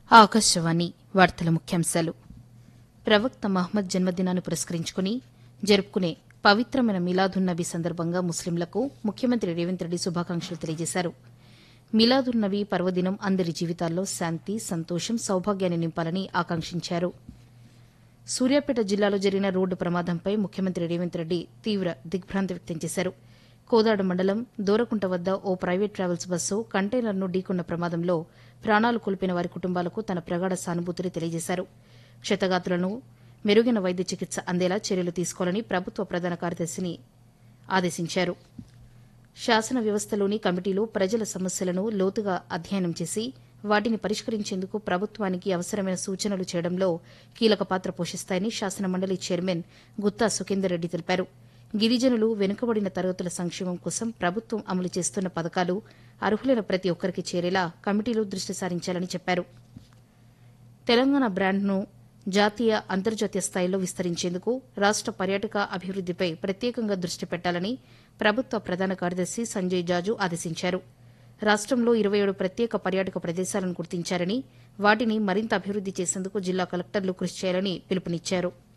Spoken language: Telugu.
ఆకాశవాణి వార్తల ముఖ్యాంశాలు ప్రవక్త మహ్మద్ జన్మదినాన్ని పురస్కరించుకుని జరుపుకునే పవిత్రమైన మిలాదున్ నబీ సందర్భంగా ముస్లింలకు ముఖ్యమంత్రి రేవంత్ రెడ్డి శుభాకాంక్షలు తెలియజేశారు మిలాదున్ నబీ పర్వదినం అందరి జీవితాల్లో శాంతి సంతోషం సౌభాగ్యాన్ని నింపాలని ఆకాంక్షించారు సూర్యాపేట జిల్లాలో జరిగిన రోడ్డు ప్రమాదంపై ముఖ్యమంత్రి రేవంత్ రెడ్డి తీవ్ర దిగ్భ్రాంతి వ్యక్తం చేశారు కోదాడ మండలం దూరకుంట వద్ద ఓ ప్రైవేట్ ట్రావెల్స్ బస్సు కంటైనర్ను ఢీకొన్న ప్రమాదంలో ప్రాణాలు కోల్పోయిన వారి కుటుంబాలకు తన ప్రగాఢ సానుభూతిని తెలియజేశారు క్షతగాతులను మెరుగైన వైద్య చికిత్స అందేలా చర్యలు తీసుకోవాలని ప్రభుత్వ ప్రధాన కార్యదర్శిని ఆదేశించారు శాసన వ్యవస్థలోని కమిటీలు ప్రజల సమస్యలను లోతుగా అధ్యయనం చేసి వాటిని పరిష్కరించేందుకు ప్రభుత్వానికి అవసరమైన సూచనలు చేయడంలో కీలక పాత్ర పోషిస్తాయని శాసన మండలి చైర్మన్ గుత్తా సుఖేందర్ రెడ్డి తెలిపారు గిరిజనులు వెనుకబడిన తరగతుల సంక్షేమం కోసం ప్రభుత్వం అమలు చేస్తున్న పథకాలు అర్హులైన ప్రతి ఒక్కరికి చేరేలా కమిటీలు దృష్టి సారించాలని చెప్పారు తెలంగాణ బ్రాండ్ను జాతీయ అంతర్జాతీయ స్థాయిలో విస్తరించేందుకు రాష్ట పర్యాటక అభివృద్దిపై ప్రత్యేకంగా దృష్టి పెట్టాలని ప్రభుత్వ ప్రధాన కార్యదర్శి సంజయ్ జాజు ఆదేశించారు రాష్టంలో ఇరవై ఏడు ప్రత్యేక పర్యాటక ప్రదేశాలను గుర్తించారని వాటిని మరింత అభివృద్ది చేసేందుకు జిల్లా కలెక్టర్లు కృషి చేయాలని పిలుపునిచ్చారు